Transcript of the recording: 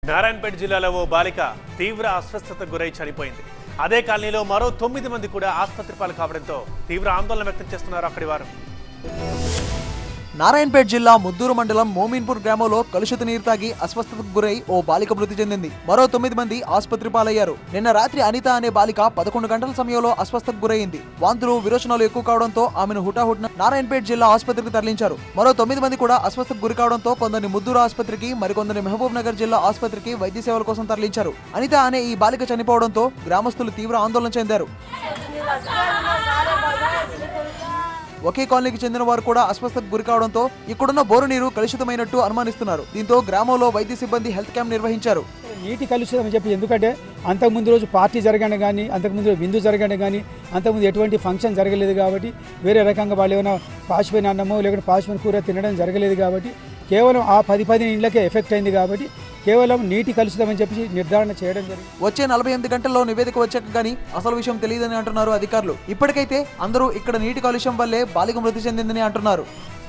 నారాయణపేట జిల్లాలో ఓ బాలిక తీవ్ర అస్వస్థతకు గురై చనిపోయింది అదే కాలనీలో మరో తొమ్మిది మంది కూడా ఆసుపత్రి పాలు కావడంతో తీవ్ర ఆందోళన వ్యక్తం చేస్తున్నారు అక్కడి వారు నారాయణపేట జిల్లా ముద్దూరు మండలం మోమిన్పూర్ గ్రామంలో కలుషిత నీరు తాగి అస్వస్థతకు గురై ఓ బాలిక మృతి చెందింది మరో తొమ్మిది మంది ఆసుపత్రి పాలయ్యారు నిన్న రాత్రి అనిత అనే బాలిక పదకొండు గంటల సమయంలో అస్వస్థతకు గురైంది వాంతులు విరోచనాలు ఎక్కువ కావడంతో ఆమెను హుటాహుటిన నారాయణపేట జిల్లా ఆసుపత్రికి తరలించారు మరో తొమ్మిది మంది కూడా అస్వస్థతకు గురి కావడంతో కొందరిని ముద్దూరు ఆసుపత్రికి మరికొందరిని మహబూబ్ నగర్ జిల్లా ఆసుపత్రికి వైద్య సేవల కోసం తరలించారు అనిత అనే ఈ బాలిక చనిపోవడంతో గ్రామస్తులు తీవ్ర ఆందోళన చెందారు ఒకే కాలనీకి చెందిన వారు కూడా అస్వస్థతకు గురి కావడంతో ఇక్కడున్న బోరు నీరు కలుషితమైనట్టు అనుమానిస్తున్నారు దీంతో గ్రామంలో వైద్య సిబ్బంది హెల్త్ క్యాంప్ నిర్వహించారు నీటి కలుషితం అని చెప్పి ఎందుకంటే అంతకుముందు రోజు పార్టీ జరగండి కానీ అంతకుముందు విందు జరగండి కానీ అంతకుముందు ఎటువంటి ఫంక్షన్ జరగలేదు కాబట్టి వేరే రకంగా వాళ్ళు ఏమైనా పాసిపోయిన అన్నమో లేకుంటే పాసిపోయిన కూర తినడం జరగలేదు కాబట్టి కేవలం ఆ పది పది ఇండ్లకే ఎఫెక్ట్ అయింది కాబట్టి కేవలం నీటి కలుషితం అని చెప్పి నిర్ధారణ చేయడం జరిగింది వచ్చే నలభై ఎనిమిది గంటల్లో నివేదిక వచ్చాక గానీ అసలు విషయం తెలియదని అంటున్నారు అధికారులు ఇప్పటికైతే అందరూ ఇక్కడ నీటి కాలుష్యం వల్లే బాలిక మృతి చెందిందని అంటున్నారు